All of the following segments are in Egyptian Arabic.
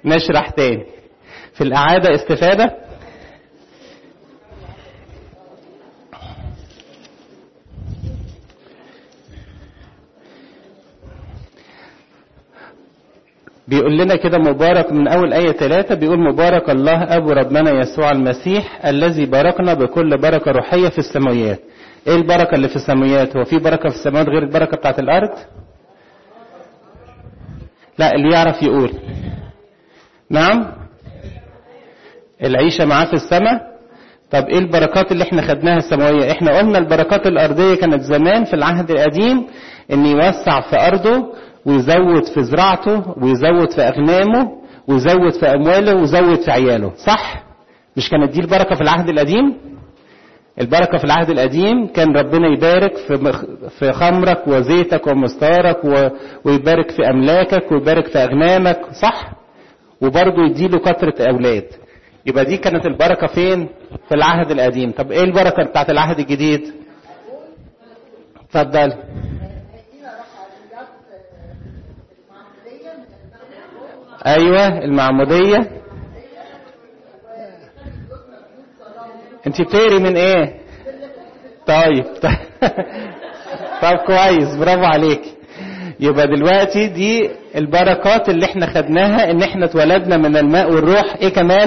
نشرح تاني في الإعادة استفادة بيقول لنا كده مبارك من أول آية ثلاثة بيقول مبارك الله أبو ربنا يسوع المسيح الذي باركنا بكل بركة روحية في السماويات إيه البركة اللي في السماويات هو في بركة في السماوات غير البركة بتاعت الأرض لا اللي يعرف يقول نعم العيشة معاه في السماء طب ايه البركات اللي احنا خدناها السماوية احنا قلنا البركات الارضية كانت زمان في العهد القديم ان يوسع في ارضه ويزود في زراعته ويزود في اغنامه ويزود في امواله ويزود في عياله صح مش كانت دي البركة في العهد القديم البركة في العهد القديم كان ربنا يبارك في مخ... في خمرك وزيتك ومستارك و... ويبارك في املاكك ويبارك في اغنامك صح وبرضه يديله كثرة اولاد يبقى دي كانت البركة فين في العهد القديم طب ايه البركة بتاعت العهد الجديد اتفضل ايوه المعمودية انت بتقري من ايه طيب طب كويس برافو عليك يبقى دلوقتي دي البركات اللي احنا خدناها ان احنا اتولدنا من الماء والروح ايه كمان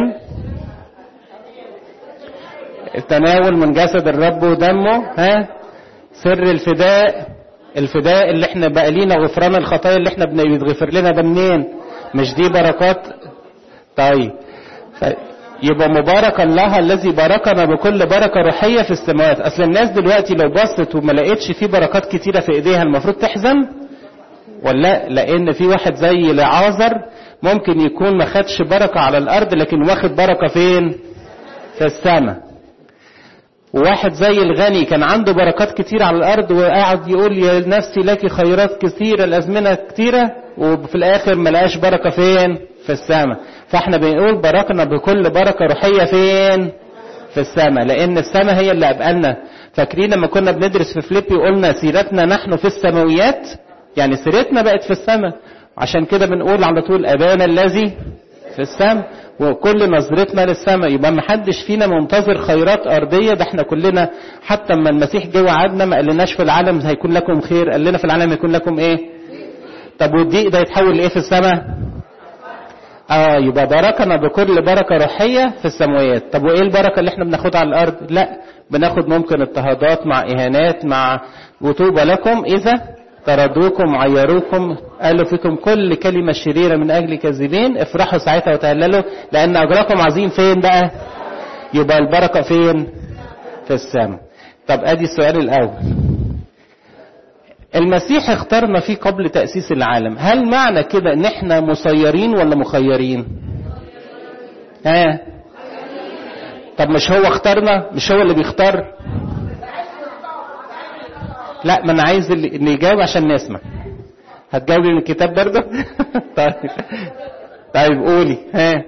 التناول من جسد الرب ودمه ها سر الفداء الفداء اللي احنا بقى لينا غفران الخطايا اللي احنا بيتغفر لنا ده منين مش دي بركات طيب ف... يبقى مبارك الله الذي باركنا بكل بركه روحيه في السماوات اصل الناس دلوقتي لو بصت وما لقيتش في بركات كتيره في ايديها المفروض تحزن ولا لان في واحد زي لعازر ممكن يكون ما خدش بركه على الارض لكن واخد بركه فين في السماء وواحد زي الغني كان عنده بركات كتير على الارض وقاعد يقول يا نفسي لك خيرات كثيره الازمنه كتيره وفي الاخر ما لقاش بركه فين في السماء فاحنا بنقول باركنا بكل بركه روحيه فين في السماء لان السماء هي اللي ابقالنا فاكرين لما كنا بندرس في فليبي قلنا سيرتنا نحن في السماويات يعني سيرتنا بقت في السماء عشان كده بنقول على طول ابانا الذي في السماء وكل نظرتنا للسماء يبقى ما حدش فينا منتظر خيرات ارضيه ده احنا كلنا حتى اما المسيح جه وعدنا ما قالناش في العالم هيكون لكم خير قال لنا في العالم هيكون لكم ايه طب والضيق ده يتحول لايه في السماء اه يبقى باركنا بكل بركه روحيه في السماوات طب وايه البركه اللي احنا بناخدها على الارض لا بناخد ممكن اضطهادات مع اهانات مع وطوبى لكم اذا طردوكم عيروكم قالوا فيكم كل كلمة شريرة من أجل كاذبين افرحوا ساعتها وتهللوا لأن أجركم عظيم فين بقى يبقى البركة فين في السماء طب أدي السؤال الأول المسيح اختارنا فيه قبل تأسيس العالم هل معنى كده ان احنا مسيرين ولا مخيرين ها طب مش هو اختارنا مش هو اللي بيختار لا ما انا عايز اللي يجاوب عشان نسمع هتجاوبي من الكتاب برضه طيب طيب قولي ها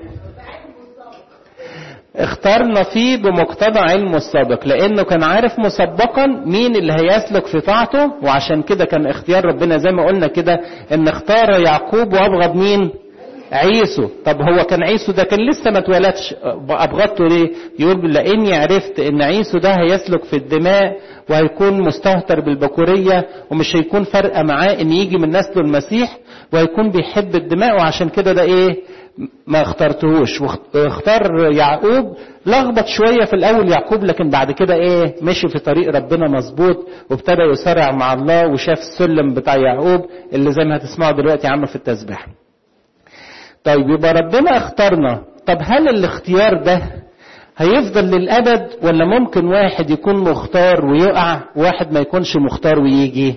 اختارنا فيه بمقتضى علمه السابق لانه كان عارف مسبقا مين اللي هيسلك في طاعته وعشان كده كان اختيار ربنا زي ما قلنا كده ان اختار يعقوب وابغض مين عيسو طب هو كان عيسو ده كان لسه ما اتولدش ابغضته ليه يقول لاني عرفت ان عيسو ده هيسلك في الدماء وهيكون مستهتر بالبكورية ومش هيكون فارقة معاه ان يجي من نسله المسيح وهيكون بيحب الدماء وعشان كده ده ايه ما اخترتهوش واختار يعقوب لخبط شوية في الاول يعقوب لكن بعد كده ايه مشي في طريق ربنا مظبوط وابتدى يصارع مع الله وشاف السلم بتاع يعقوب اللي زي ما هتسمعوا دلوقتي عنه في التسبيح طيب يبقى ربنا اختارنا طب هل الاختيار ده هيفضل للأبد ولا ممكن واحد يكون مختار ويقع وواحد ما يكونش مختار ويجي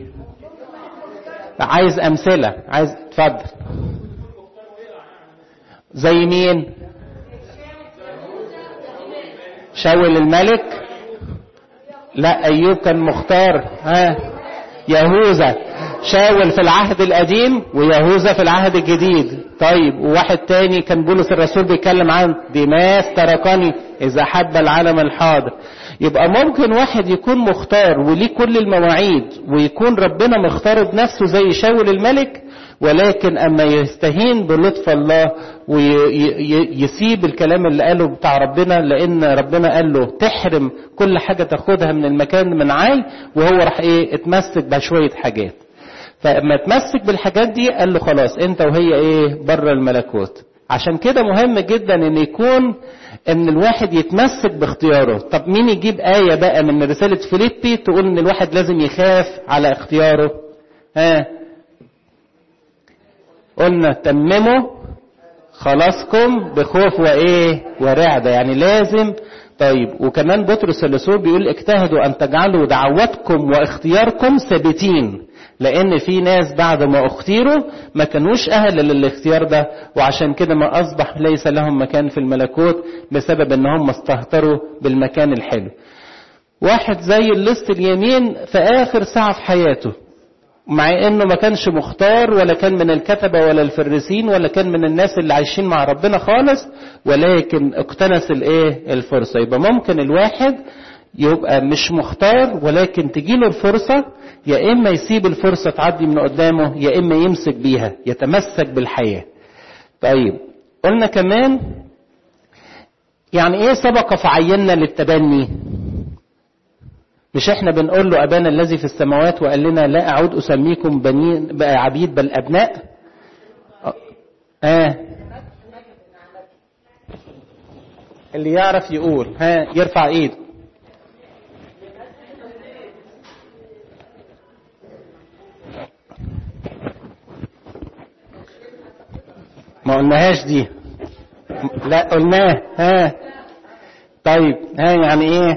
عايز أمثلة عايز اتفضل زي مين شاول الملك لا أيوب كان مختار ها يهوذا شاول في العهد القديم ويهوذا في العهد الجديد طيب وواحد تاني كان بولس الرسول بيتكلم عن ديماس تركني إذا حب العالم الحاضر يبقى ممكن واحد يكون مختار وليه كل المواعيد ويكون ربنا مختاره بنفسه زي شاول الملك ولكن اما يستهين بلطف الله ويسيب الكلام اللي قاله بتاع ربنا لان ربنا قال له تحرم كل حاجه تاخدها من المكان من عاي وهو راح ايه اتمسك بشويه حاجات فلما اتمسك بالحاجات دي قال له خلاص انت وهي ايه بره الملكوت عشان كده مهم جدا ان يكون ان الواحد يتمسك باختياره طب مين يجيب آية بقى من رسالة فيليبي تقول ان الواحد لازم يخاف على اختياره ها قلنا تمموا خلاصكم بخوف وايه ورعدة يعني لازم طيب وكمان بطرس الرسول بيقول اجتهدوا ان تجعلوا دعوتكم واختياركم ثابتين لان في ناس بعد ما اختيروا ما كانوش اهل للاختيار ده وعشان كده ما اصبح ليس لهم مكان في الملكوت بسبب ان هم استهتروا بالمكان الحلو واحد زي اللص اليمين في اخر ساعة في حياته مع انه ما كانش مختار ولا كان من الكتبة ولا الفريسين ولا كان من الناس اللي عايشين مع ربنا خالص ولكن اقتنس الايه الفرصة يبقى ممكن الواحد يبقى مش مختار ولكن تجيله الفرصة يا إما يسيب الفرصة تعدي من قدامه يا إما يمسك بيها يتمسك بالحياة طيب قلنا كمان يعني إيه سبق فعينا للتبني مش احنا بنقول له أبانا الذي في السماوات وقال لنا لا أعود أسميكم بنين عبيد بل أبناء آه اللي يعرف يقول ها يرفع ايده ما قلناهاش دي لا قلناه ها طيب ها يعني ايه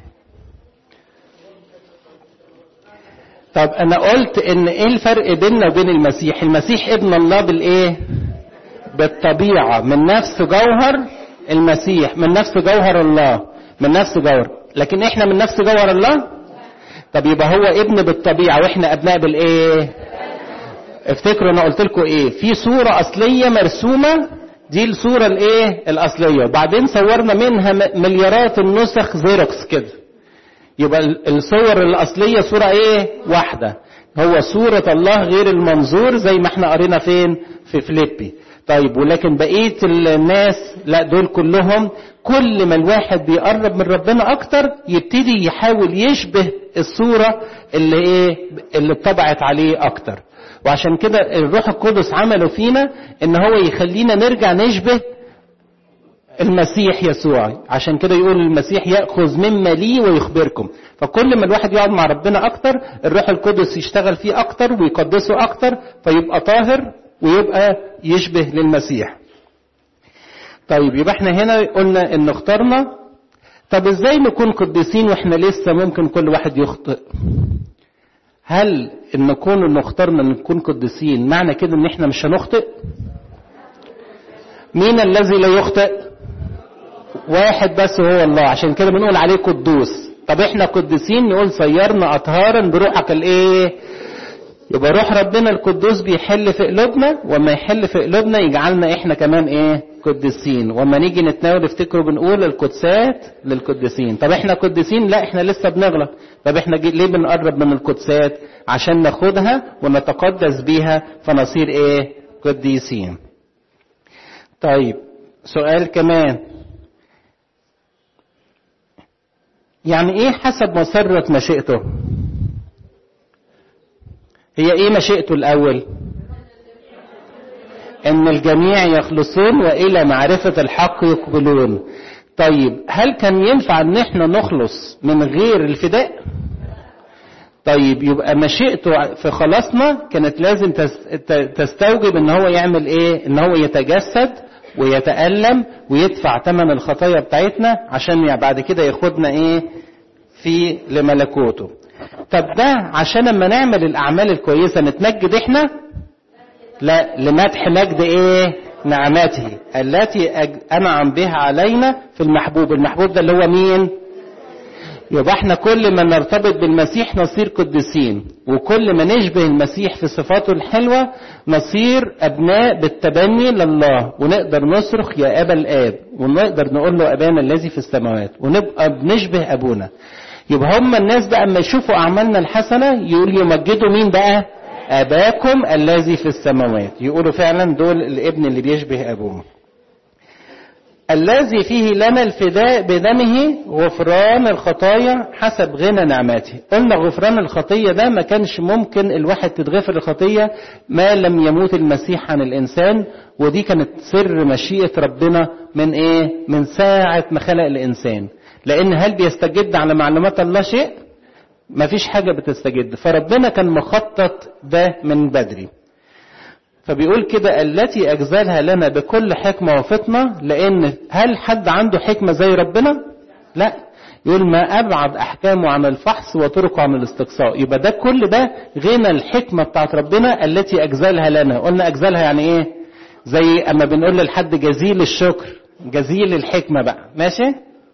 طب انا قلت ان ايه الفرق بيننا وبين المسيح المسيح ابن الله بالايه بالطبيعة من نفس جوهر المسيح من نفس جوهر الله من نفس جوهر لكن احنا من نفس جوهر الله طب يبقى هو ابن بالطبيعة واحنا ابناء بالايه افتكروا انا قلت لكم ايه في صورة اصلية مرسومة دي الصورة الايه الاصلية وبعدين صورنا منها مليارات النسخ زيروكس كده يبقى الصور الاصلية صورة ايه واحدة هو صورة الله غير المنظور زي ما احنا قرينا فين في فليبي طيب ولكن بقية الناس لا دول كلهم كل ما الواحد بيقرب من ربنا اكتر يبتدي يحاول يشبه الصورة اللي ايه اللي اتطبعت عليه اكتر وعشان كده الروح القدس عمله فينا ان هو يخلينا نرجع نشبه المسيح يسوع عشان كده يقول المسيح ياخذ مما لي ويخبركم فكل ما الواحد يقعد مع ربنا اكتر الروح القدس يشتغل فيه اكتر ويقدسه اكتر فيبقى طاهر ويبقى يشبه للمسيح طيب يبقى احنا هنا قلنا ان اخترنا طب ازاي نكون قديسين واحنا لسه ممكن كل واحد يخطئ هل ان نكون ان اخترنا ان نكون قديسين معنى كده ان احنا مش هنخطئ مين الذي لا يخطئ واحد بس هو الله عشان كده بنقول عليه قدوس طب احنا قديسين نقول صيرنا اطهارا بروحك الايه يبقى روح ربنا القدوس بيحل في قلوبنا وما يحل في قلوبنا يجعلنا احنا كمان ايه قديسين وما نيجي نتناول افتكروا بنقول القدسات للقديسين طب احنا قديسين لا احنا لسه بنغلط طب احنا ليه بنقرب من القدسات عشان ناخدها ونتقدس بيها فنصير ايه قديسين طيب سؤال كمان يعني ايه حسب مسرة مشيئته هي ايه مشيئته الاول ان الجميع يخلصون والى معرفة الحق يقبلون طيب هل كان ينفع ان احنا نخلص من غير الفداء طيب يبقى مشيئته في خلاصنا كانت لازم تستوجب ان هو يعمل ايه ان هو يتجسد ويتألم ويدفع ثمن الخطايا بتاعتنا عشان بعد كده ياخدنا ايه في لملكوته طب ده عشان اما نعمل الاعمال الكويسه نتمجد احنا لا لمدح مجد ايه نعمته التي انعم بها علينا في المحبوب المحبوب ده اللي هو مين يبقى احنا كل ما نرتبط بالمسيح نصير قديسين وكل ما نشبه المسيح في صفاته الحلوة نصير أبناء بالتبني لله ونقدر نصرخ يا أبا الآب ونقدر نقول له أبانا الذي في السماوات ونبقى بنشبه أبونا يبقى هم الناس بقى اما يشوفوا أعمالنا الحسنة يقول يمجدوا مين بقى اباكم الذي في السماوات يقولوا فعلا دول الابن اللي بيشبه ابوه الذي فيه لنا الفداء بدمه غفران الخطايا حسب غنى نعمته قلنا غفران الخطية ده ما كانش ممكن الواحد تتغفر الخطية ما لم يموت المسيح عن الإنسان ودي كانت سر مشيئة ربنا من إيه من ساعة ما خلق الإنسان لأن هل بيستجد على معلومات الله شيء ما فيش حاجة بتستجد فربنا كان مخطط ده من بدري فبيقول كده التي أجزلها لنا بكل حكمة وفطنة لأن هل حد عنده حكمة زي ربنا؟ لا يقول ما أبعد أحكامه عن الفحص وطرقه عن الاستقصاء يبقى ده كل ده غنى الحكمة بتاعت ربنا التي أجزلها لنا قلنا أجزلها يعني إيه؟ زي أما بنقول لحد جزيل الشكر جزيل الحكمة بقى ماشي؟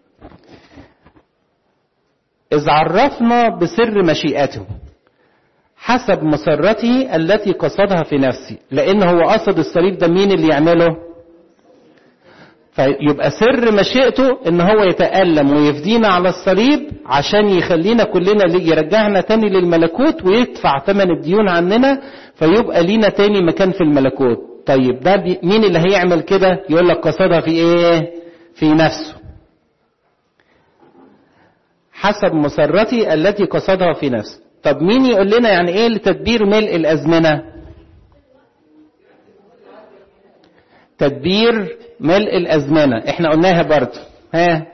إذ عرفنا بسر مشيئته حسب مسرته التي قصدها في نفسي لان هو قصد الصليب ده مين اللي يعمله فيبقى سر مشيئته ان هو يتألم ويفدينا على الصليب عشان يخلينا كلنا يرجعنا تاني للملكوت ويدفع ثمن الديون عننا فيبقى لينا تاني مكان في الملكوت طيب ده مين اللي هيعمل كده يقول لك قصدها في ايه في نفسه حسب مسرتي التي قصدها في نفسه طب مين يقول لنا يعني ايه لتدبير ملء الازمنه تدبير ملء الازمنه احنا قلناها برضه ها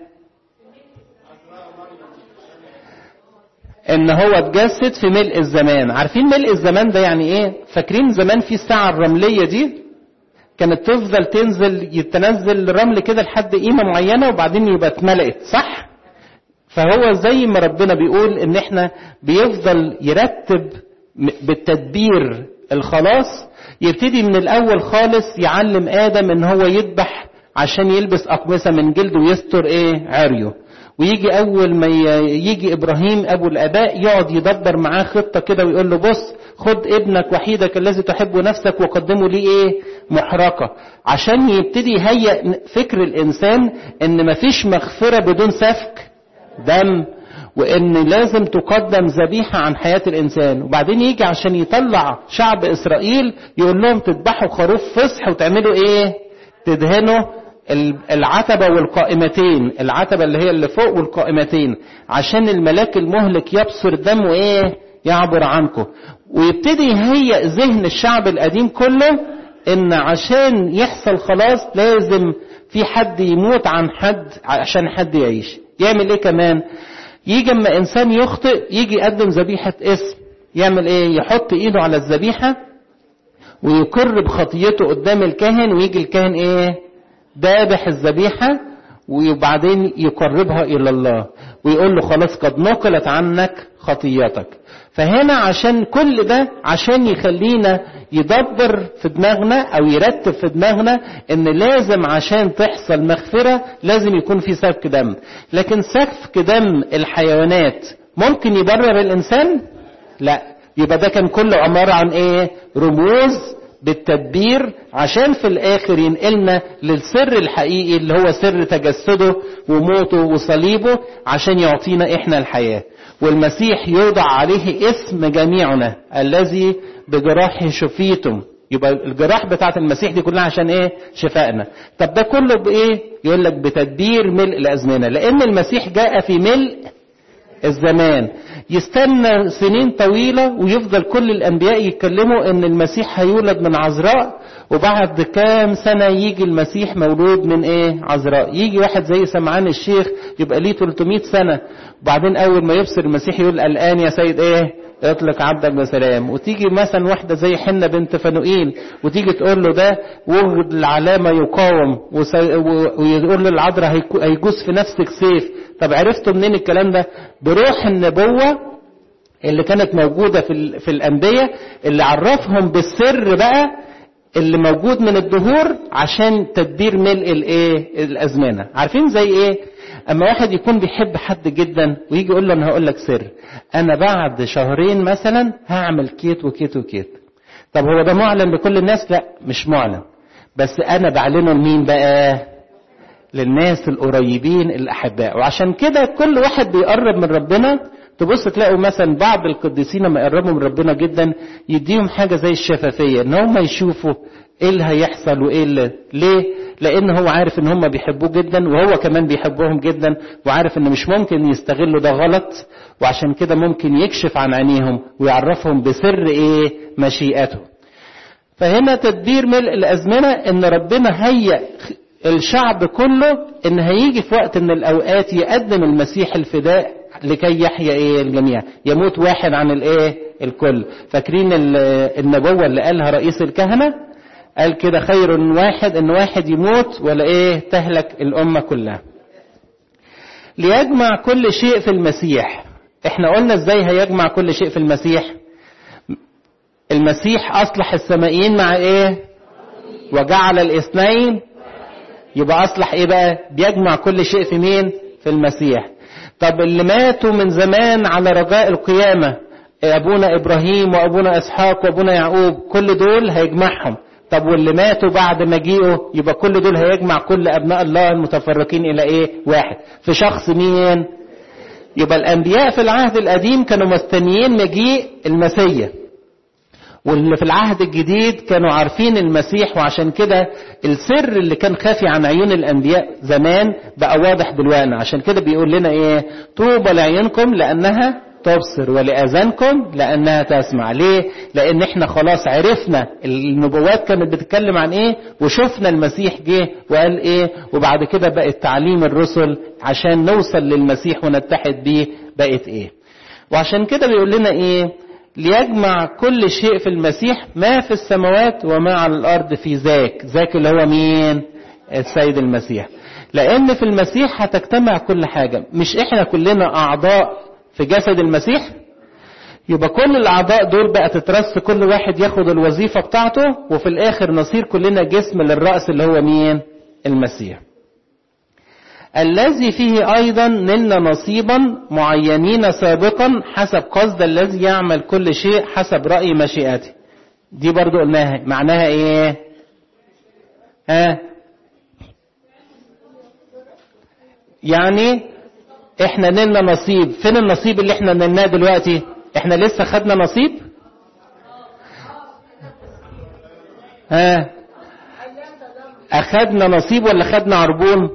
ان هو اتجسد في ملء الزمان عارفين ملء الزمان ده يعني ايه فاكرين زمان في الساعه الرمليه دي كانت تفضل تنزل يتنزل رمل كده لحد قيمه معينه وبعدين يبقى اتملأت صح فهو زي ما ربنا بيقول ان احنا بيفضل يرتب بالتدبير الخلاص يبتدي من الاول خالص يعلم ادم ان هو يذبح عشان يلبس اقمصه من جلد ويستر ايه عريه ويجي اول ما يجي ابراهيم ابو الاباء يقعد يدبر معاه خطه كده ويقول له بص خد ابنك وحيدك الذي تحب نفسك وقدمه ليه ايه محرقه عشان يبتدي يهيئ فكر الانسان ان مفيش مغفره بدون سفك دم وان لازم تقدم ذبيحه عن حياه الانسان وبعدين يجي عشان يطلع شعب اسرائيل يقول لهم تذبحوا خروف فصح وتعملوا ايه تدهنوا العتبه والقائمتين العتبه اللي هي اللي فوق والقائمتين عشان الملاك المهلك يبصر دم وايه يعبر عنكم ويبتدي يهيئ ذهن الشعب القديم كله ان عشان يحصل خلاص لازم في حد يموت عن حد عشان حد يعيش يعمل ايه كمان يجي اما انسان يخطئ يجي يقدم ذبيحه اسم يعمل ايه يحط ايده على الذبيحه ويقر بخطيته قدام الكاهن ويجي الكاهن ايه ذابح الذبيحه وبعدين يقربها الى الله ويقول له خلاص قد نقلت عنك خطيتك فهنا عشان كل ده عشان يخلينا يدبر في دماغنا او يرتب في دماغنا ان لازم عشان تحصل مغفرة لازم يكون في سفك دم لكن سفك دم الحيوانات ممكن يبرر الانسان لا يبقى ده كان كله عبارة عن ايه رموز بالتدبير عشان في الاخر ينقلنا للسر الحقيقي اللي هو سر تجسده وموته وصليبه عشان يعطينا احنا الحياه والمسيح يوضع عليه اسم جميعنا الذي بجراحه شفيتم يبقى الجراح بتاعت المسيح دي كلها عشان ايه شفائنا طب ده كله بايه يقول لك بتدبير ملء الازمنه لان المسيح جاء في ملء الزمان يستنى سنين طويلة ويفضل كل الأنبياء يتكلموا إن المسيح هيولد من عذراء وبعد كام سنة يجي المسيح مولود من إيه؟ عذراء يجي واحد زي سمعان الشيخ يبقى ليه 300 سنة وبعدين أول ما يبصر المسيح يقول الآن يا سيد إيه؟ اطلق عبدك بسلام وتيجي مثلا واحدة زي حنة بنت فنوئيل وتيجي تقول له ده وجد العلامة يقاوم ويقول له العذراء هيجوز في نفسك سيف طب عرفتوا منين الكلام ده بروح النبوة اللي كانت موجودة في, في الأنبياء اللي عرفهم بالسر بقى اللي موجود من الدهور عشان تدبير ملء الايه الازمنه عارفين زي ايه اما واحد يكون بيحب حد جدا ويجي يقول له انا هقول لك سر انا بعد شهرين مثلا هعمل كيت وكيت وكيت طب هو ده معلن لكل الناس لا مش معلن بس انا بعلنه لمين بقى للناس القريبين الاحباء وعشان كده كل واحد بيقرب من ربنا تبص تلاقوا مثلا بعض القديسين لما يقربوا من ربنا جدا يديهم حاجه زي الشفافيه ان هم يشوفوا ايه اللي هيحصل وايه اللي ليه لان هو عارف ان هم بيحبوه جدا وهو كمان بيحبهم جدا وعارف ان مش ممكن يستغلوا ده غلط وعشان كده ممكن يكشف عن عينيهم ويعرفهم بسر ايه مشيئته فهنا تدبير ملء الازمنه ان ربنا هيأ الشعب كله ان هيجي في وقت من الاوقات يقدم المسيح الفداء لكي يحيا ايه الجميع يموت واحد عن الايه الكل فاكرين النبوه اللي قالها رئيس الكهنه قال كده خير واحد ان واحد يموت ولا ايه تهلك الامه كلها ليجمع كل شيء في المسيح احنا قلنا ازاي هيجمع كل شيء في المسيح المسيح اصلح السمائيين مع ايه وجعل الاثنين يبقى اصلح ايه بقى بيجمع كل شيء في مين في المسيح طب اللي ماتوا من زمان على رجاء القيامه ابونا ابراهيم وابونا اسحاق وابونا يعقوب كل دول هيجمعهم طب واللي ماتوا بعد مجيئه يبقى كل دول هيجمع كل ابناء الله المتفرقين الى ايه واحد في شخص مين يبقى الانبياء في العهد القديم كانوا مستنيين مجيء المسيح واللي في العهد الجديد كانوا عارفين المسيح وعشان كده السر اللي كان خافي عن عيون الانبياء زمان بقى واضح دلوقتي عشان كده بيقول لنا ايه طوبى لعيونكم لانها تبصر ولاذانكم لانها تسمع ليه لان احنا خلاص عرفنا النبوات كانت بتتكلم عن ايه وشفنا المسيح جه وقال ايه وبعد كده بقت تعليم الرسل عشان نوصل للمسيح ونتحد بيه بقت ايه وعشان كده بيقول لنا ايه ليجمع كل شيء في المسيح ما في السماوات وما على الارض في ذاك ذاك اللي هو مين السيد المسيح لان في المسيح هتجتمع كل حاجه مش احنا كلنا اعضاء في جسد المسيح يبقى كل الاعضاء دول بقى تترص كل واحد ياخد الوظيفه بتاعته وفي الاخر نصير كلنا جسم للراس اللي هو مين المسيح الذي فيه ايضا نلنا نصيبا معينين سابقا حسب قصد الذي يعمل كل شيء حسب راي مشيئته دي برضو قلناها معناها ايه ها يعني احنا نلنا نصيب فين النصيب اللي احنا نلناه دلوقتي احنا لسه خدنا نصيب ها اخدنا نصيب ولا خدنا عربون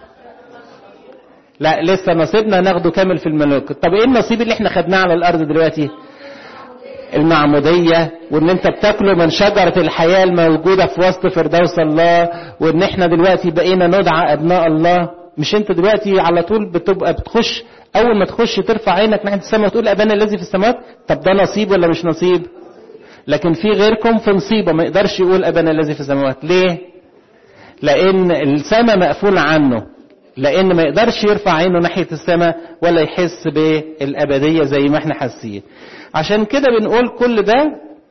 لا لسه نصيبنا هناخده كامل في الملوك طب ايه النصيب اللي احنا خدناه على الارض دلوقتي المعمودية وان انت بتاكله من شجرة الحياة الموجودة في وسط فردوس الله وان احنا دلوقتي بقينا ندعى ابناء الله مش انت دلوقتي على طول بتبقى بتخش اول ما تخش ترفع عينك ناحيه السماء وتقول ابانا الذي في السماوات طب ده نصيب ولا مش نصيب لكن في غيركم في نصيبه ما يقدرش يقول ابانا الذي في السماوات ليه لان السماء مقفول عنه لان ما يقدرش يرفع عينه ناحيه السماء ولا يحس بالابديه زي ما احنا حاسين عشان كده بنقول كل ده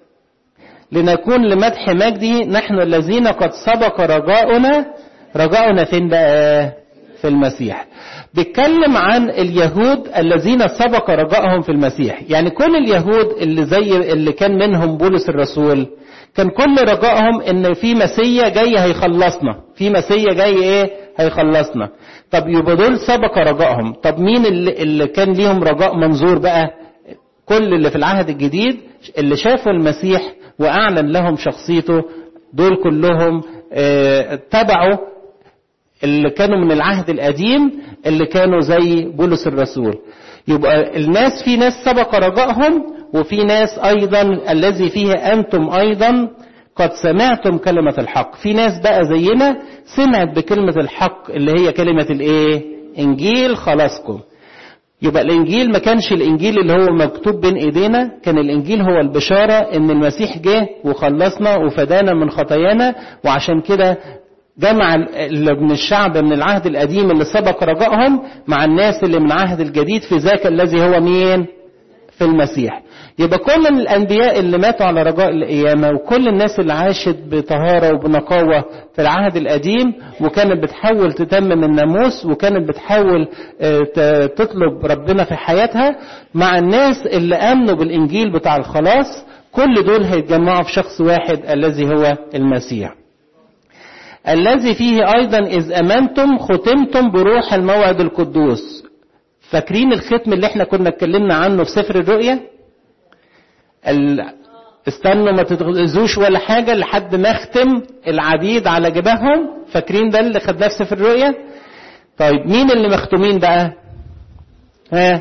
لنكون لمدح مجده نحن الذين قد سبق رجاؤنا رجاؤنا فين بقى في المسيح بيتكلم عن اليهود الذين سبق رجائهم في المسيح يعني كل اليهود اللي زي اللي كان منهم بولس الرسول كان كل رجائهم ان في مسيا جاي هيخلصنا في مسيا جاي ايه هيخلصنا طب يبقى دول سبق رجائهم طب مين اللي, اللي كان ليهم رجاء منظور بقى كل اللي في العهد الجديد اللي شافوا المسيح واعلن لهم شخصيته دول كلهم اه تبعوا اللي كانوا من العهد القديم اللي كانوا زي بولس الرسول يبقى الناس في ناس سبق رجائهم وفي ناس ايضا الذي فيه انتم ايضا قد سمعتم كلمة الحق في ناس بقى زينا سمعت بكلمة الحق اللي هي كلمة الايه انجيل خلاصكم يبقى الانجيل ما كانش الانجيل اللي هو مكتوب بين ايدينا كان الانجيل هو البشارة ان المسيح جه وخلصنا وفدانا من خطايانا وعشان كده جمع اللي من الشعب من العهد القديم اللي سبق رجائهم مع الناس اللي من العهد الجديد في ذاك الذي هو مين في المسيح يبقى كل الانبياء اللي ماتوا على رجاء القيامه وكل الناس اللي عاشت بطهاره وبنقاوه في العهد القديم وكانت بتحاول تتمم الناموس وكانت بتحاول تطلب ربنا في حياتها مع الناس اللي امنوا بالانجيل بتاع الخلاص كل دول هيتجمعوا في شخص واحد الذي هو المسيح الذي فيه ايضا اذ امنتم ختمتم بروح الموعد القدوس فاكرين الختم اللي احنا كنا اتكلمنا عنه في سفر الرؤيا ال... استنوا ما تتغذوش ولا حاجة لحد ما اختم العبيد على جباههم فاكرين ده اللي خدناه في سفر الرؤيا طيب مين اللي مختومين بقى ها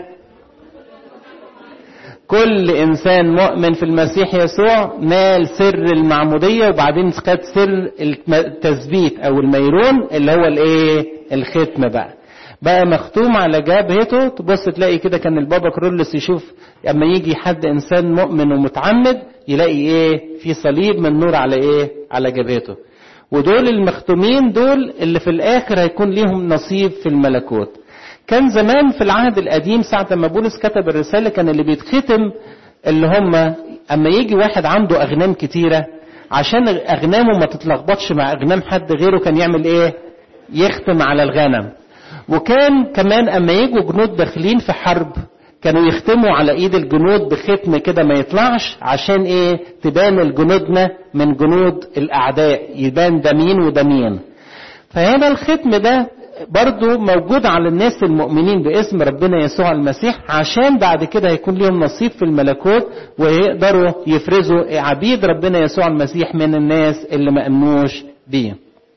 كل انسان مؤمن في المسيح يسوع نال سر المعمودية وبعدين خد سر التثبيت او الميرون اللي هو الايه الختم بقى بقى مختوم على جبهته تبص تلاقي كده كان البابا كرولس يشوف اما يجي حد انسان مؤمن ومتعمد يلاقي ايه في صليب من نور على ايه على جبهته ودول المختومين دول اللي في الاخر هيكون ليهم نصيب في الملكوت كان زمان في العهد القديم ساعة ما بولس كتب الرسالة كان اللي بيتختم اللي هم اما يجي واحد عنده اغنام كتيرة عشان اغنامه ما تتلخبطش مع اغنام حد غيره كان يعمل ايه يختم على الغنم وكان كمان اما يجوا جنود داخلين في حرب كانوا يختموا على ايد الجنود بختم كده ما يطلعش عشان ايه تبان الجنودنا من جنود الاعداء يبان ده مين وده مين فهنا الختم ده برضو موجود على الناس المؤمنين باسم ربنا يسوع المسيح عشان بعد كده هيكون لهم نصيب في الملكوت ويقدروا يفرزوا عبيد ربنا يسوع المسيح من الناس اللي ما امنوش بيه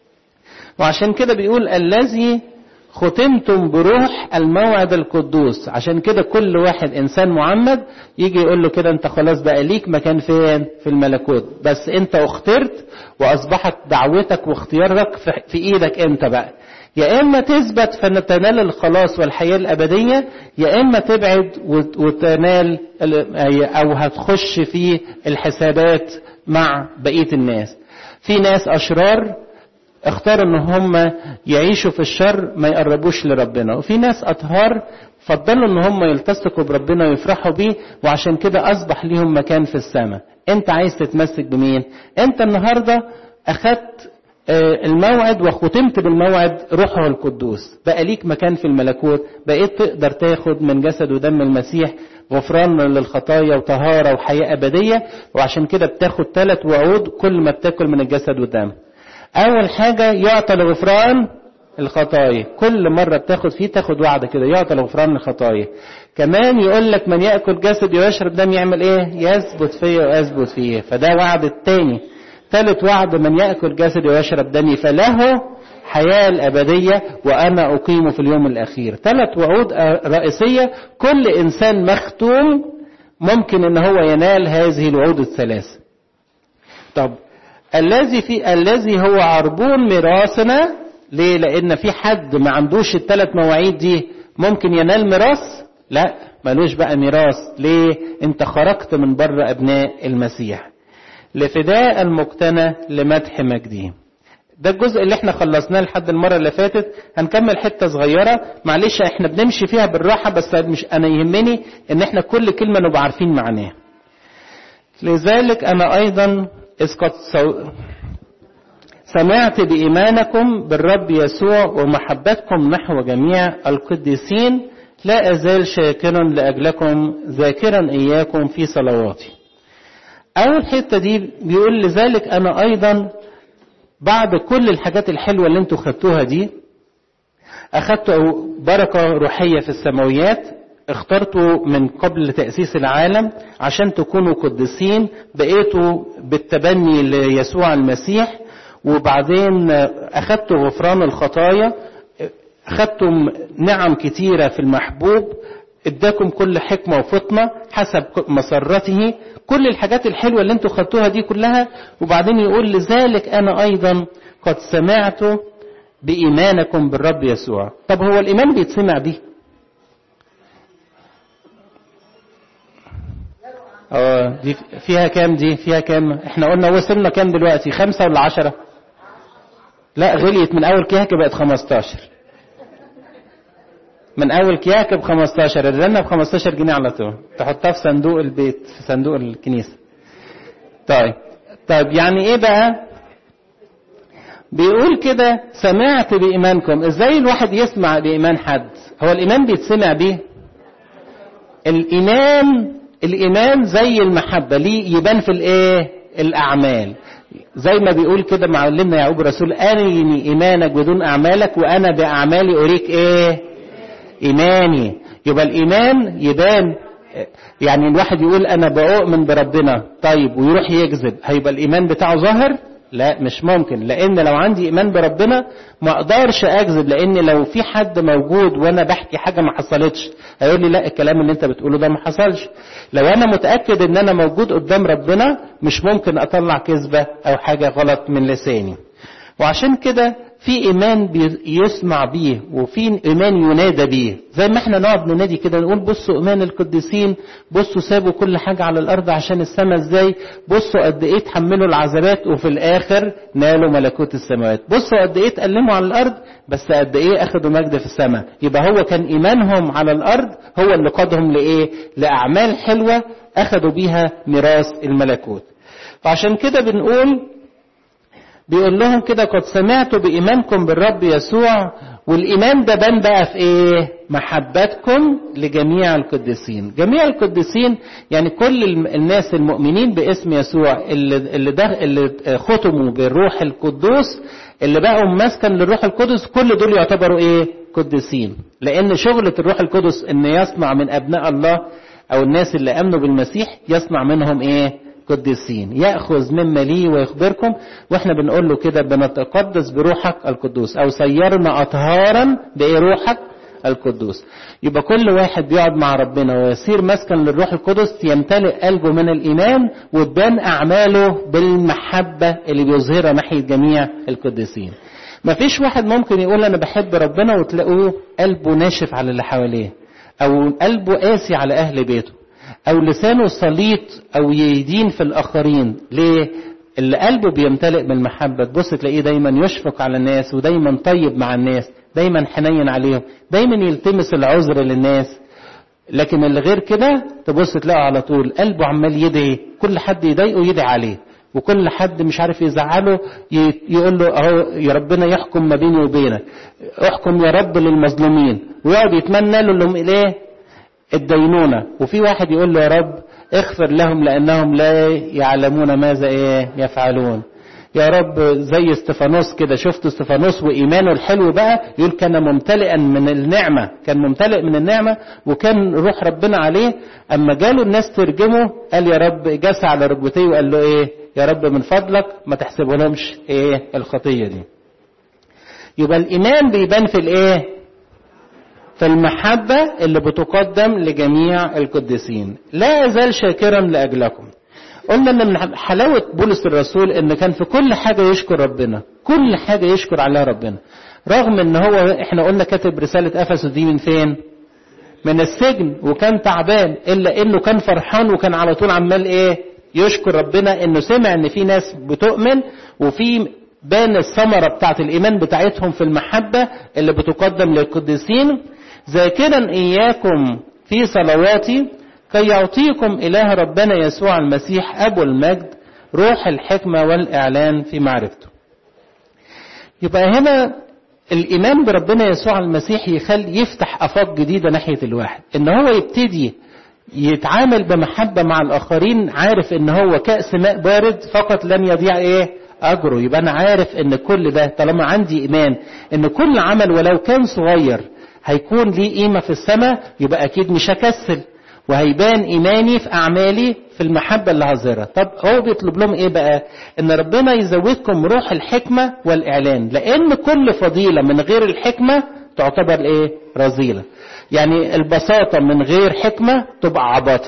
وعشان كده بيقول الذي ختمتم بروح الموعد القدوس عشان كده كل واحد انسان معمد يجي يقول له كده انت خلاص بقى ليك مكان فين في الملكوت بس انت اخترت واصبحت دعوتك واختيارك في ايدك انت بقى يا اما تثبت فتنال الخلاص والحياه الابديه يا اما تبعد وتنال او هتخش في الحسابات مع بقيه الناس في ناس اشرار اختاروا ان هم يعيشوا في الشر ما يقربوش لربنا وفي ناس اطهار فضلوا ان هم يلتصقوا بربنا ويفرحوا بيه وعشان كده اصبح ليهم مكان في السماء انت عايز تتمسك بمين انت النهارده اخدت الموعد وختمت بالموعد روحه القدوس بقى ليك مكان في الملكوت بقيت تقدر تاخد من جسد ودم المسيح غفران للخطايا وطهارة وحياة أبدية وعشان كده بتاخد ثلاث وعود كل ما بتاكل من الجسد والدم أول حاجة يعطى لغفران الخطايا كل مرة بتاخد فيه تاخد وعد كده يعطى لغفران الخطايا كمان يقول لك من يأكل جسدي ويشرب دم يعمل ايه يثبت فيا ويثبت فيه فده وعد التاني ثالث وعد من يأكل جسدي ويشرب دمي فله حياة الأبدية وأنا أقيم في اليوم الأخير ثلاث وعود رئيسية كل إنسان مختوم ممكن أن هو ينال هذه الوعود الثلاثة طب الذي في الذي هو عربون ميراثنا ليه لأن في حد ما عندوش الثلاث مواعيد دي ممكن ينال ميراث لا ملوش بقى ميراث ليه انت خرجت من بره ابناء المسيح لفداء المقتنى لمدح مجده ده الجزء اللي احنا خلصناه لحد المرة اللي فاتت هنكمل حتة صغيرة معلش احنا بنمشي فيها بالراحة بس مش انا يهمني ان احنا كل كلمة نبقى عارفين معناها لذلك انا ايضا اذ قد سمعت بإيمانكم بالرب يسوع ومحبتكم نحو جميع القديسين لا أزال شاكرا لأجلكم ذاكرا إياكم في صلواتي أول حتة دي بيقول لذلك أنا أيضا بعد كل الحاجات الحلوة اللي انتوا خدتوها دي أخدتوا بركة روحية في السماويات اخترتوا من قبل تأسيس العالم عشان تكونوا قديسين بقيتوا بالتبني ليسوع المسيح وبعدين أخدتوا غفران الخطايا أخدتم نعم كتيرة في المحبوب اداكم كل حكمة وفطنة حسب مسرته كل الحاجات الحلوة اللي انتوا خدتوها دي كلها وبعدين يقول لذلك أنا أيضا قد سمعت بإيمانكم بالرب يسوع طب هو الإيمان بيتسمع بيه اه دي فيها كام دي فيها كام احنا قلنا وصلنا كام دلوقتي خمسة ولا عشرة لا غليت من اول كيكة بقت خمستاشر من اول كيكة بخمستاشر الرنة بخمستاشر جنيه على طول تحطها في صندوق البيت في صندوق الكنيسة طيب طيب يعني ايه بقى بيقول كده سمعت بإيمانكم ازاي الواحد يسمع بإيمان حد هو الإيمان بيتسمع بيه الإيمان الإيمان زي المحبة ليه يبان في الإيه الأعمال زي ما بيقول كده معلمنا يعقوب رسول أرني إيمانك بدون أعمالك وأنا بأعمالي أريك إيه إيماني يبقى الايمان يبان يعني الواحد يقول انا بؤمن بربنا طيب ويروح يكذب هيبقى الايمان بتاعه ظاهر لا مش ممكن لان لو عندي ايمان بربنا ما اقدرش اكذب لان لو في حد موجود وانا بحكي حاجه ما حصلتش هيقول لي لا الكلام اللي انت بتقوله ده ما حصلش لو انا متاكد ان انا موجود قدام ربنا مش ممكن اطلع كذبه او حاجه غلط من لساني وعشان كده في ايمان يسمع بيه وفي ايمان ينادى بيه زي ما احنا نقعد ننادي كده نقول بصوا ايمان القديسين بصوا سابوا كل حاجه على الارض عشان السماء ازاي بصوا قد ايه تحملوا العذابات وفي الاخر نالوا ملكوت السماوات بصوا قد ايه اتألموا على الارض بس قد ايه اخدوا مجد في السماء يبقى هو كان ايمانهم على الارض هو اللي قادهم لايه لاعمال حلوه اخدوا بيها ميراث الملكوت فعشان كده بنقول بيقول لهم كده قد سمعت بإيمانكم بالرب يسوع والإيمان ده بان بقى في إيه؟ محبتكم لجميع القديسين. جميع القديسين يعني كل الناس المؤمنين باسم يسوع اللي اللي, ده اللي ختموا بالروح القدوس اللي بقوا مسكن للروح القدس كل دول يعتبروا إيه؟ قديسين. لأن شغلة الروح القدس إن يصنع من أبناء الله أو الناس اللي آمنوا بالمسيح يصنع منهم إيه؟ قديسين ياخذ مما لي ويخبركم واحنا بنقول له كده بنتقدس بروحك القدوس او سيرنا اطهارا بايه روحك القدوس يبقى كل واحد بيقعد مع ربنا ويصير مسكن للروح القدس يمتلئ قلبه من الايمان وتبان اعماله بالمحبه اللي بيظهرها ناحيه جميع القديسين مفيش واحد ممكن يقول انا بحب ربنا وتلاقوه قلبه ناشف على اللي حواليه او قلبه قاسي على اهل بيته او لسانه سليط او يدين في الاخرين ليه اللي قلبه بيمتلئ بالمحبة تبص تلاقيه دايما يشفق على الناس ودايما طيب مع الناس دايما حنين عليهم دايما يلتمس العذر للناس لكن اللي غير كده تبص تلاقيه على طول قلبه عمال يدعي كل حد يضايقه يدعي عليه وكل حد مش عارف يزعله يقول له اهو يا ربنا يحكم ما بيني وبينك احكم يا رب للمظلومين ويقعد يتمنى له لهم ايه الدينونة وفي واحد يقول له يا رب اغفر لهم لأنهم لا يعلمون ماذا ايه يفعلون يا رب زي استفانوس كده شفت استفانوس وإيمانه الحلو بقى يقول كان ممتلئا من النعمة كان ممتلئ من النعمة وكان روح ربنا عليه أما جاله الناس ترجمه قال يا رب جس على ركبتيه وقال له إيه يا رب من فضلك ما تحسبه لهمش إيه الخطية دي يبقى الإيمان بيبان في الإيه في المحبة اللي بتقدم لجميع القديسين لا أزال شاكرا لأجلكم قلنا ان من حلاوة بولس الرسول ان كان في كل حاجة يشكر ربنا كل حاجة يشكر عليها ربنا رغم ان هو احنا قلنا كاتب رسالة افسس دي من فين من السجن وكان تعبان الا انه كان فرحان وكان على طول عمال ايه يشكر ربنا انه سمع ان في ناس بتؤمن وفي بان الثمرة بتاعت الايمان بتاعتهم في المحبة اللي بتقدم للقديسين ذاكرا إياكم في صلواتي كي يعطيكم إله ربنا يسوع المسيح أبو المجد روح الحكمة والإعلان في معرفته يبقى هنا الإيمان بربنا يسوع المسيح يخلي يفتح آفاق جديدة ناحية الواحد إن هو يبتدي يتعامل بمحبة مع الآخرين عارف إن هو كأس ماء بارد فقط لن يضيع إيه أجره يبقى أنا عارف إن كل ده طالما عندي إيمان إن كل عمل ولو كان صغير هيكون ليه قيمة في السماء يبقى أكيد مش هكسل وهيبان إيماني في أعمالي في المحبة اللي هظهرها طب هو بيطلب لهم إيه بقى إن ربنا يزودكم روح الحكمة والإعلان لأن كل فضيلة من غير الحكمة تعتبر إيه رذيلة يعني البساطة من غير حكمة تبقى عباطة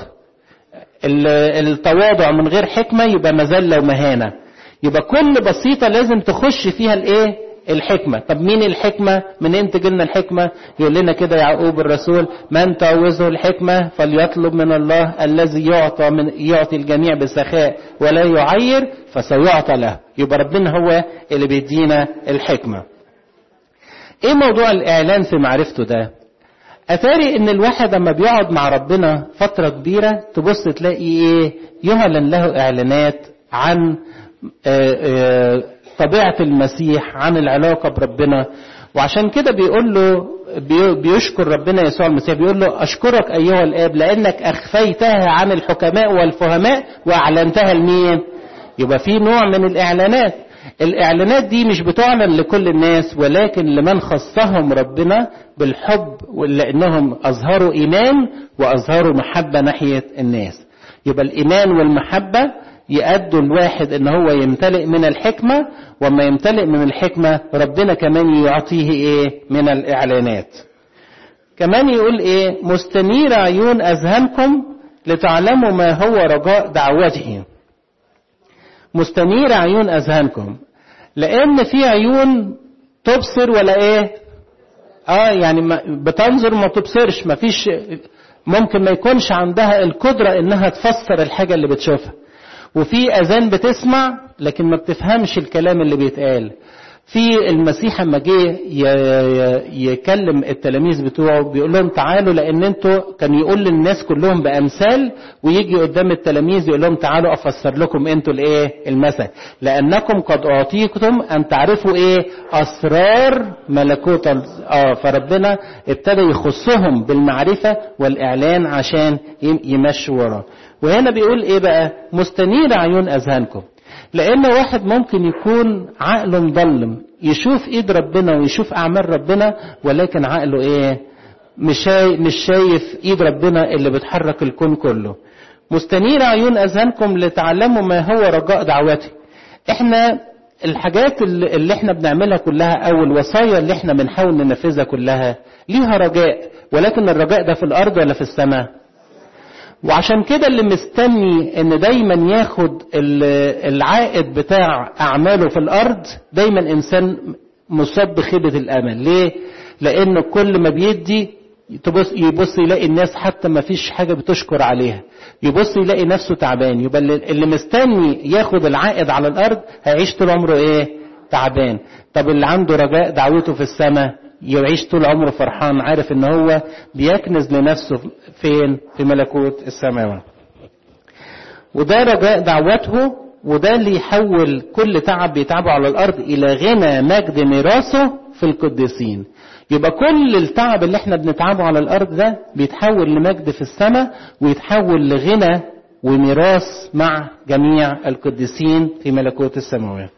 التواضع من غير حكمة يبقى مذلة ومهانة يبقى كل بسيطة لازم تخش فيها الإيه الحكمة طب مين الحكمة منين تجيلنا الحكمة يقول لنا كده يعقوب الرسول من تعوزه الحكمة فليطلب من الله الذي يعطى من يعطي الجميع بسخاء ولا يعير فسيعطى له يبقى ربنا هو اللي بيدينا الحكمة ايه موضوع الاعلان في معرفته ده اتاري ان الواحد لما بيقعد مع ربنا فترة كبيرة تبص تلاقي ايه يعلن له اعلانات عن آآ آآ طبيعة المسيح عن العلاقة بربنا وعشان كده بيقول له بيشكر ربنا يسوع المسيح بيقول له أشكرك أيها الآب لأنك أخفيتها عن الحكماء والفهماء وأعلنتها لمين يبقى في نوع من الإعلانات الاعلانات دي مش بتعلن لكل الناس ولكن لمن خصهم ربنا بالحب لانهم اظهروا ايمان واظهروا محبه ناحيه الناس يبقى الايمان والمحبه يأدوا الواحد ان هو يمتلئ من الحكمه وما يمتلئ من الحكمه ربنا كمان يعطيه ايه من الاعلانات كمان يقول ايه مستنير عيون اذهانكم لتعلموا ما هو رجاء دعوته مستنير عيون اذهانكم لان في عيون تبصر ولا ايه اه يعني ما بتنظر ما تبصرش ما فيش ممكن ما يكونش عندها القدرة انها تفسر الحاجة اللي بتشوفها وفي اذان بتسمع لكن ما بتفهمش الكلام اللي بيتقال في المسيح اما جه يكلم التلاميذ بتوعه بيقول لهم تعالوا لان انتوا كان يقول للناس كلهم بامثال ويجي قدام التلاميذ يقول لهم تعالوا افسر لكم انتوا الايه المثل لانكم قد اعطيتم ان تعرفوا ايه اسرار ملكوت اه فربنا ابتدى يخصهم بالمعرفه والاعلان عشان يمشوا وراه وهنا بيقول ايه بقى مستنير عيون اذهانكم لان واحد ممكن يكون عقله مضلم يشوف ايد ربنا ويشوف اعمال ربنا ولكن عقله ايه مش شايف, مش شايف ايد ربنا اللي بتحرك الكون كله مستنير عيون اذهانكم لتعلموا ما هو رجاء دعوتي احنا الحاجات اللي احنا بنعملها كلها او الوصايا اللي احنا بنحاول ننفذها كلها ليها رجاء ولكن الرجاء ده في الارض ولا في السماء وعشان كده اللي مستني ان دايما ياخد العائد بتاع اعماله في الارض دايما انسان مصاب بخيبة الامل ليه لان كل ما بيدي تبص يبص يلاقي الناس حتى ما فيش حاجة بتشكر عليها يبص يلاقي نفسه تعبان يبقى اللي مستني ياخد العائد على الارض هيعيش طول عمره ايه تعبان طب اللي عنده رجاء دعوته في السماء يعيش طول عمره فرحان عارف ان هو بيكنز لنفسه فين في ملكوت السماوات وده رجاء دعوته وده اللي يحول كل تعب بيتعبه على الارض الى غنى مجد ميراثه في القديسين يبقى كل التعب اللي احنا بنتعبه على الارض ده بيتحول لمجد في السماء ويتحول لغنى وميراث مع جميع القديسين في ملكوت السماوات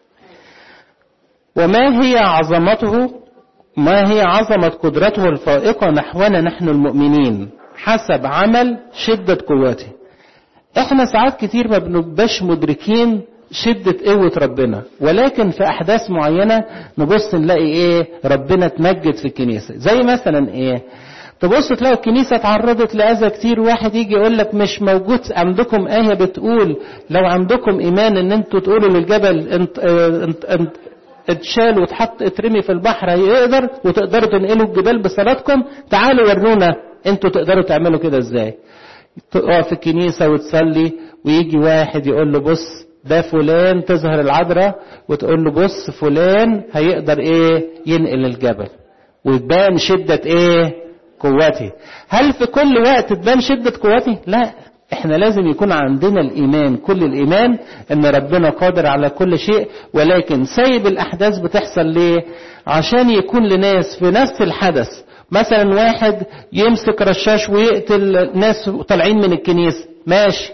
وما هي عظمته ما هي عظمة قدرته الفائقة نحونا نحن المؤمنين حسب عمل شدة قوته احنا ساعات كتير ما بنبقاش مدركين شدة قوة ربنا ولكن في أحداث معينة نبص نلاقي إيه ربنا تمجد في الكنيسة زي مثلا إيه تبص تلاقي الكنيسة اتعرضت لأذى كتير واحد يجي يقول لك مش موجود عندكم آية بتقول لو عندكم إيمان إن أنتوا تقولوا للجبل انت انت انت اتشال واتحط اترمي في البحر هيقدر وتقدروا تنقلوا الجبال بصلاتكم تعالوا ورونا انتوا تقدروا تعملوا كده ازاي تقف في الكنيسة وتصلي ويجي واحد يقول له بص ده فلان تظهر العذراء وتقول له بص فلان هيقدر ايه ينقل الجبل وتبان شدة ايه قوتي هل في كل وقت تبان شدة قوتي لا احنا لازم يكون عندنا الايمان كل الايمان ان ربنا قادر على كل شيء ولكن سايب الاحداث بتحصل ليه عشان يكون لناس في نفس الحدث مثلا واحد يمسك رشاش ويقتل ناس طالعين من الكنيسة ماشي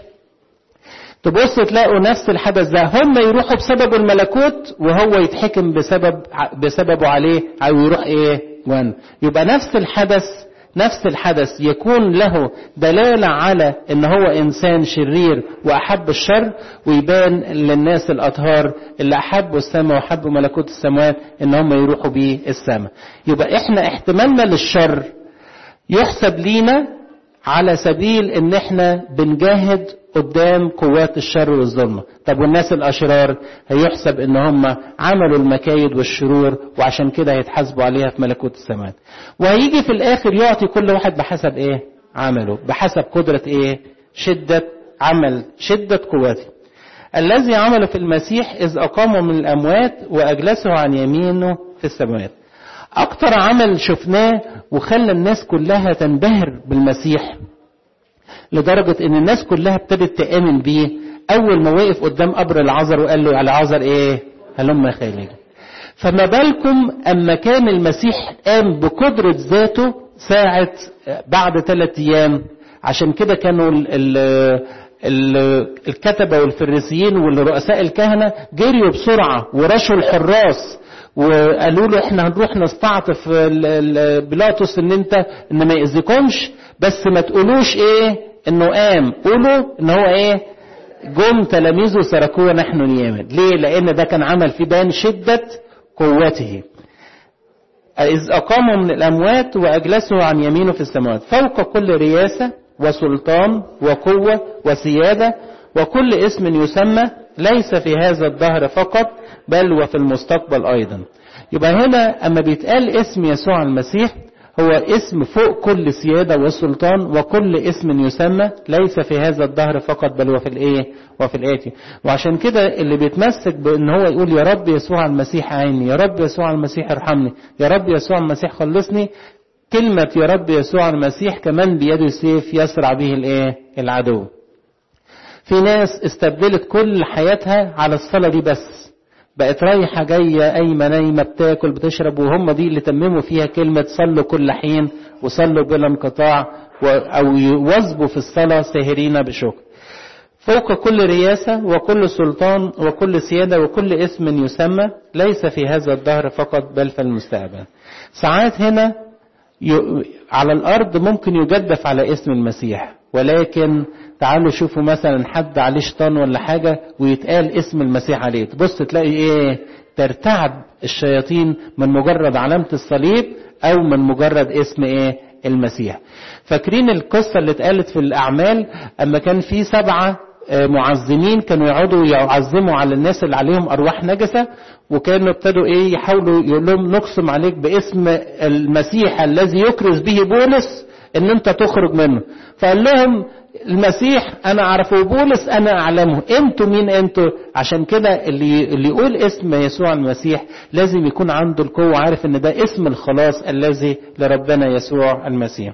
تبص تلاقوا نفس الحدث ده هم يروحوا بسبب الملكوت وهو يتحكم بسبب بسببه عليه او يروح ايه وان يبقى نفس الحدث نفس الحدث يكون له دلالة على ان هو انسان شرير واحب الشر ويبان للناس الاطهار اللي احبوا السماء واحبوا ملكوت السماوات ان هم يروحوا بيه السماء يبقى احنا احتمالنا للشر يحسب لينا على سبيل ان احنا بنجاهد قدام قوات الشر والظلمة طب والناس الاشرار هيحسب ان هم عملوا المكايد والشرور وعشان كده هيتحاسبوا عليها في ملكوت السماوات وهيجي في الاخر يعطي كل واحد بحسب ايه عمله بحسب قدرة ايه شدة عمل شدة قوته الذي عمل في المسيح إذ أقامه من الأموات وأجلسه عن يمينه في السماوات أكتر عمل شفناه وخلى الناس كلها تنبهر بالمسيح لدرجة ان الناس كلها ابتدت تآمن بيه اول ما وقف قدام قبر العذر وقال له على عذر ايه هلم خالد فما بالكم اما كان المسيح قام بقدرة ذاته ساعة بعد ثلاث ايام عشان كده كانوا ال ال الكتبة والفريسيين والرؤساء الكهنة جريوا بسرعة ورشوا الحراس وقالوا له احنا هنروح نستعطف بيلاطس ان انت ان ما يأذيكمش بس ما تقولوش ايه انه قام قولوا ان هو ايه جم تلاميذه سرقوه نحن نياما ليه لان ده كان عمل في بان شدة قوته إذ أقاموا من الأموات وأجلسوا عن يمينه في السماوات فوق كل رياسة وسلطان وقوة وسيادة وكل اسم يسمى ليس في هذا الدهر فقط بل وفي المستقبل أيضا يبقى هنا أما بيتقال اسم يسوع المسيح هو اسم فوق كل سيادة وسلطان وكل اسم يسمى ليس في هذا الدهر فقط بل وفي الايه وفي الآتي وعشان كده اللي بيتمسك بان هو يقول يا رب يسوع المسيح عيني يا رب يسوع المسيح ارحمني يا رب يسوع المسيح خلصني كلمة يا رب يسوع المسيح كمان بيده سيف يسرع به الايه العدو في ناس استبدلت كل حياتها على الصلاة دي بس بقت رايحة جاية قايمة نايمة بتاكل بتشرب وهم دي اللي تمموا فيها كلمة صلوا كل حين وصلوا بلا انقطاع أو يواظبوا في الصلاة ساهرين بشكر فوق كل رياسة وكل سلطان وكل سيادة وكل اسم يسمى ليس في هذا الدهر فقط بل في المستقبل ساعات هنا على الأرض ممكن يجدف على اسم المسيح ولكن تعالوا شوفوا مثلا حد عليه شيطان ولا حاجة ويتقال اسم المسيح عليه تبص تلاقي ايه ترتعب الشياطين من مجرد علامة الصليب او من مجرد اسم ايه المسيح فاكرين القصة اللي اتقالت في الاعمال اما كان في سبعة معزمين كانوا يقعدوا يعزموا على الناس اللي عليهم ارواح نجسة وكانوا ابتدوا ايه يحاولوا يقول لهم نقسم عليك باسم المسيح الذي يكرز به بولس ان انت تخرج منه فقال لهم المسيح انا اعرفه بولس انا اعلمه انتوا مين انتوا عشان كده اللي اللي يقول اسم يسوع المسيح لازم يكون عنده القوه عارف ان ده اسم الخلاص الذي لربنا يسوع المسيح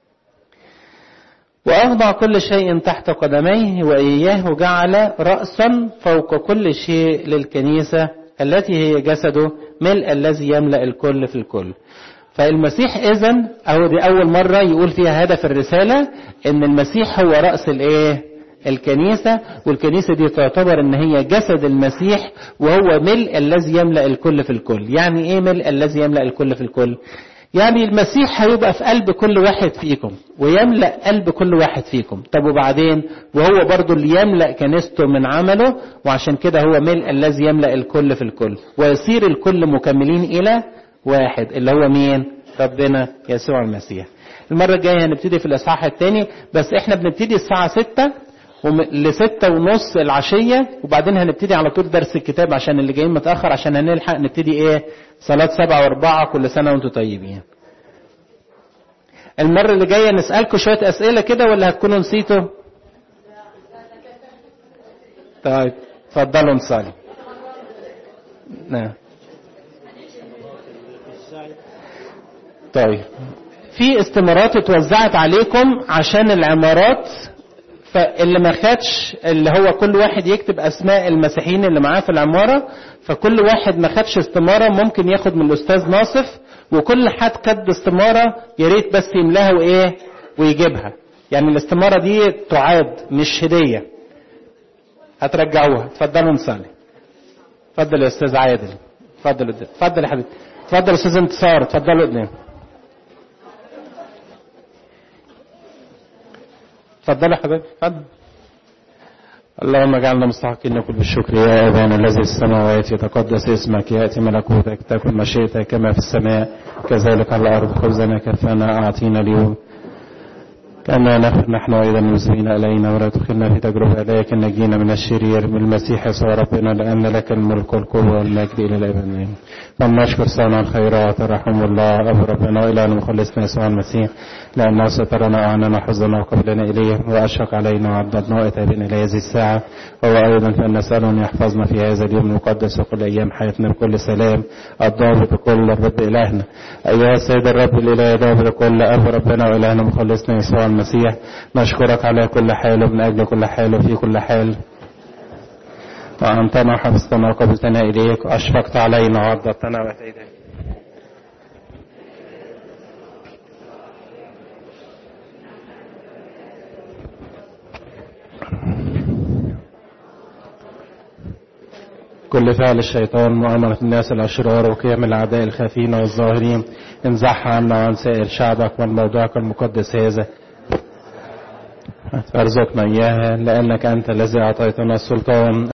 واخضع كل شيء تحت قدميه واياه جعل راسا فوق كل شيء للكنيسه التي هي جسده ملء الذي يملا الكل في الكل فالمسيح اذا او دي اول مرة يقول فيها هدف الرسالة ان المسيح هو رأس الايه الكنيسة والكنيسة دي تعتبر ان هي جسد المسيح وهو ملء الذي يملأ الكل في الكل يعني ايه ملء الذي يملأ الكل في الكل يعني المسيح هيبقى في قلب كل واحد فيكم ويملأ قلب كل واحد فيكم طب وبعدين وهو برضو اللي يملأ كنيسته من عمله وعشان كده هو ملء الذي يملأ الكل في الكل ويصير الكل مكملين إلى واحد اللي هو مين ربنا يسوع المسيح المرة الجاية هنبتدي في الإصحاح الثاني بس احنا بنبتدي الساعة ستة لستة ونص العشية وبعدين هنبتدي على طول درس الكتاب عشان اللي جايين متأخر عشان هنلحق نبتدي ايه صلاة سبعة واربعة كل سنة وانتم طيبين المرة اللي جاية نسألكم شوية أسئلة كده ولا هتكونوا نسيتوا طيب اتفضلوا نصلي نعم طيب في استمارات اتوزعت عليكم عشان العمارات فاللي ما خدش اللي هو كل واحد يكتب اسماء المسيحيين اللي معاه في العماره فكل واحد ما خدش استماره ممكن ياخد من الاستاذ ناصف وكل حد خد استماره يا ريت بس يملاها وايه ويجيبها يعني الاستماره دي تعاد مش هديه هترجعوها اتفضلوا نصلي اتفضل يا استاذ عادل اتفضل اتفضل يا حبيبي اتفضل يا استاذ انتصار اتفضلوا قدام اتفضلوا يا حبيبي اتفضل اللهم اجعلنا مستحقين نقول بالشكر يا ابانا الذي في السماوات يتقدس اسمك ياتي ملكوتك تكن مشيئتك كما في السماء كذلك على الارض خبزنا كفانا اعطينا اليوم كما نحن ايضا مذنبين الينا ولا تدخلنا في تجربه لكن نجينا من الشرير من المسيح يسوع ربنا لان لك الملك والقوه والمجد الى الابد فلنشكر صانع الخيرات رحم الله ابو ربنا والى مخلصنا يسوع المسيح لانه سترنا واعننا حزننا وقبلنا اليه واشفق علينا وعبدنا واتابنا الى هذه الساعه وهو ايضا فلنساله ان يحفظنا في هذا اليوم المقدس وكل ايام حياتنا بكل سلام الضابط كل الرب الهنا ايها السيد الرب الاله ضابط كل ابو ربنا والهنا مخلصنا يسوع المسيح نشكرك على كل حال ومن اجل كل حال وفي كل حال وأنتنا حفظتنا وقبلتنا إليك وأشفقت علينا وعضدتنا وأتيتنا كل فعل الشيطان مؤامرة الناس الأشرار وقيم الأعداء الخافين والظاهرين انزعها عنا وعن سائر شعبك وعن موضعك المقدس هذا فارزقنا إياها لأنك أنت الذي أعطيتنا السلطان